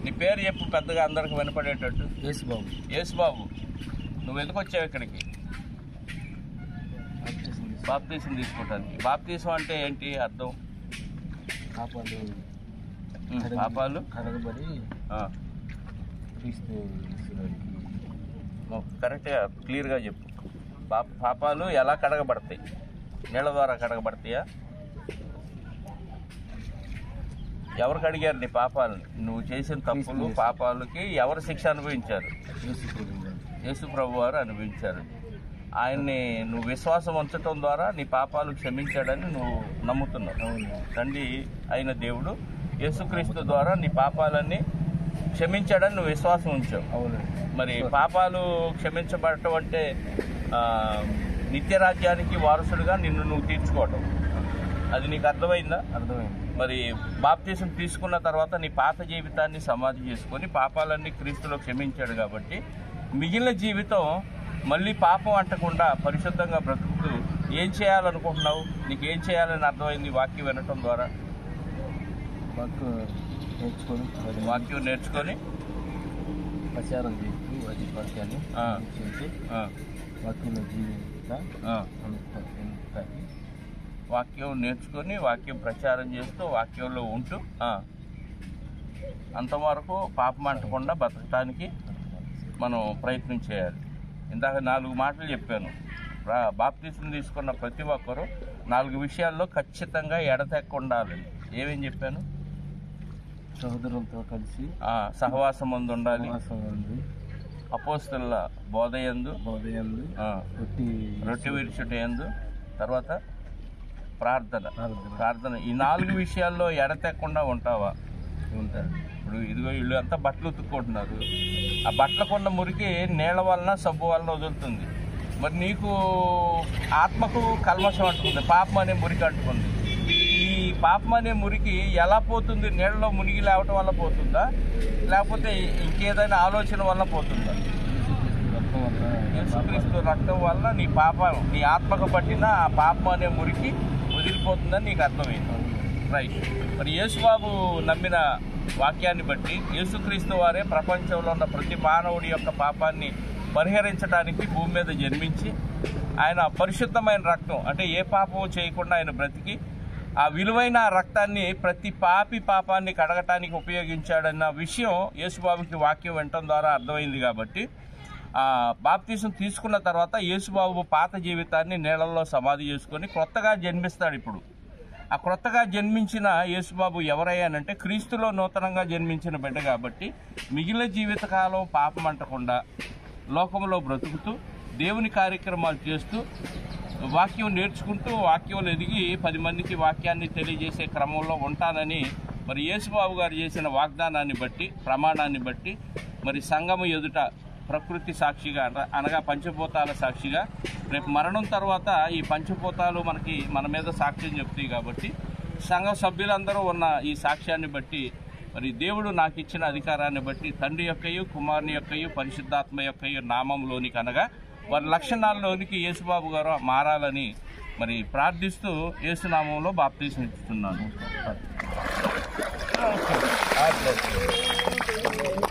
నీ పేరు చెప్పు పెద్దగా అందరికి వినపడేటట్టు యేసు బాబు యేసుబాబు నువ్వు ఎందుకు వచ్చావు ఇక్కడికి బాప్టిజం తీసు- బాప్తీసం తీసుకోవటానికి బాప్తీసం అంటే ఏంటి అర్థం పాపాలు ఉమ్, పాపాలు కడగబడి ఆ, క్రీస్తు యేసులోనికి నువ్వు కరెక్ట్గా క్లియర్గా చెప్పు పాప పాపాలు ఎలా కడగబడతాయి నీళ్ళ ద్వారా కడగబడతాయా ఎవరు కడిగారు నీ పాపాలని నువ్వు చేసిన తప్పులు పాపాలకి ఎవరు శిక్ష అనుభవించారు యేసు పూజించాలి. యేసు ప్రభు వారు అనుభవించారు ఆయన్ని నువ్వు విశ్వాసం ఉంచటం ద్వారా నీ పాపాలు క్షమించాడని నువ్వు నమ్ముతున్నావు అవును తండ్రి అయిన దేవుడు యేసుక్రీస్తు ద్వారా నీ పాపాలన్నీ క్షమించాడని నువ్వు విశ్వాసం ఉంచావు అవును మరి పాపాలు క్షమించబడటం అంటే ఆ, నిత్య రాజ్యానికి వారసుడుగా నిన్ను నువ్వు తీర్చుకోవటం అది నీకు అర్థమైందా అర్థమైంది మరి బాప్తీసం తీసుకున్న తర్వాత నీ పాత జీవితాన్ని సమాధి చేసుకొని పాపాలన్నీ క్రీస్తులో క్షమించాడు కాబట్టి మిగిలిన జీవితం మళ్ళీ పాపం అంటకుండా పరిశుద్ధంగా బ్రతుకుతూ ఏం చేయాలనుకుంటున్నావు నీకు ఏం చేయాలని అర్థమైంది వాక్యం వినటం ద్వారా మాకు నేర్చుకొని మరి వాక్యం నేర్చుకొని ప్రచారం చేస్తూ అది వాక్యాన్ని ఆ. చేసి ఆ, వాక్యంలో జీవిత ఆ, అందుతాయి వాక్యం నేర్చుకొని వాక్యం ప్రచారం చేస్తూ వాక్యంలో ఉంటూ ఆ, అంతవరకు పాపం అంటకుండా బతకటానికి మనం ప్రయత్నం చేయాలి ఇందాక నాలుగు మాటలు చెప్పాను రా బాప్తీసం తీసుకున్న ప్రతి ఒక్కరూ నాలుగు విషయాల్లో ఖచ్చితంగా ఎడతెక్కుండాలి ఏమేం చెప్పాను సహోదరులతో కలిసి ఆ, సహవాసం మందు ఉండాలి ఉపవాసం ఉంది అపోస్తుల బోధయందు బోధయందు ఆ, రొట్టి రొట్టె విరుచుటయందు తర్వాత ప్రార్థన ప్రార్థన ప్రార్థన ఈ నాలుగు విషయాల్లో ఎడతెక్కకుండా ఉంటావా ఉంటారు ఇప్పుడు ఇదిగో వీళ్ళు అంతా బట్టలు ఉతుక్కుంటున్నారు ఆ బట్టలకున్న మురికి నీళ్ళ వలన సబ్బు వలన వదులుతుంది మరి నీకు ఆత్మకు కల్మషం అంటుకుంది పాపం అనే మురికి అంటుకుంది ఈ పాపం అనే మురికి ఎలా పోతుంది నీళ్ళలో మునిగి లేవటం వల్ల పోతుందా లేకపోతే ఇంకేదైనా ఆలోచన వల్ల పోతుందా యేసుక్రీస్తు రక్తం వల్ల యేసుక్రీస్తు రక్తం వల్ల నీ పాపం నీ ఆత్మకు పట్టిన ఆ పాపం అనే మురికి వదిలిపోతుందని నీకు అర్థమైంది రైట్ మరి యేసుబాబు నమ్మిన వాక్యాన్ని బట్టి యేసుక్రీస్తు వారే ప్రపంచంలో ఉన్న ప్రతి మానవుడి యొక్క పాపాన్ని పరిహరించడానికి భూమి మీద జన్మించి ఆయన పరిశుద్ధమైన రక్తం అంటే ఏ పాపము చేయకుండా ఆయన బ్రతికి ఆ విలువైన రక్తాన్ని ప్రతి పాపి పాపాన్ని కడగటానికి ఉపయోగించాడన్న విషయం యేసుబాబుకి వాక్యం వినటం ద్వారా అర్థమైంది కాబట్టి ఆ బాప్తీసం తీసుకున్న తర్వాత యేసుబాబు పాత జీవితాన్ని నీళ్ళల్లో సమాధి చేసుకొని కొత్తగా జన్మిస్తాడు ఇప్పుడు ఆ కొత్తగా జన్మించిన యేసుబాబు ఎవరయ్యానంటే క్రీస్తులో నూతనంగా జన్మించిన బిడ్డ కాబట్టి మిగిలిన జీవితకాలం పాపం అంటకుండా లోకంలో బ్రతుకుతూ దేవుని కార్యక్రమాలు చేస్తూ వాక్యం నేర్చుకుంటూ వాక్యంలో ఎదిగి పది మందికి వాక్యాన్ని తెలియజేసే క్రమంలో ఉంటానని మరి యేసుబాబు గారు చేసిన వాగ్దానాన్ని బట్టి ప్రమాణాన్ని బట్టి మరి సంఘము ఎదుట ప్రకృతి సాక్షిగా అన- అనగా పంచభూతాల సాక్షిగా రేపు మరణం తర్వాత ఈ పంచభూతాలు మనకి మన మీద సాక్ష్యం చెప్తాయి కాబట్టి సంఘ సభ్యులందరూ ఉన్న ఈ సాక్ష్యాన్ని బట్టి మరి దేవుడు నాకు ఇచ్చిన అధికారాన్ని బట్టి తండ్రి యొక్కయు కుమారుని యొక్కయు పరిశుద్ధాత్మ యొక్కయు నామంలోనికి అనగా వారి లక్షణాల్లోనికి యేసుబాబు గారు మారాలని మరి ప్రార్థిస్తూ యేసునామంలో బాప్తీసం ఇస్తున్నాను ఉంటారు.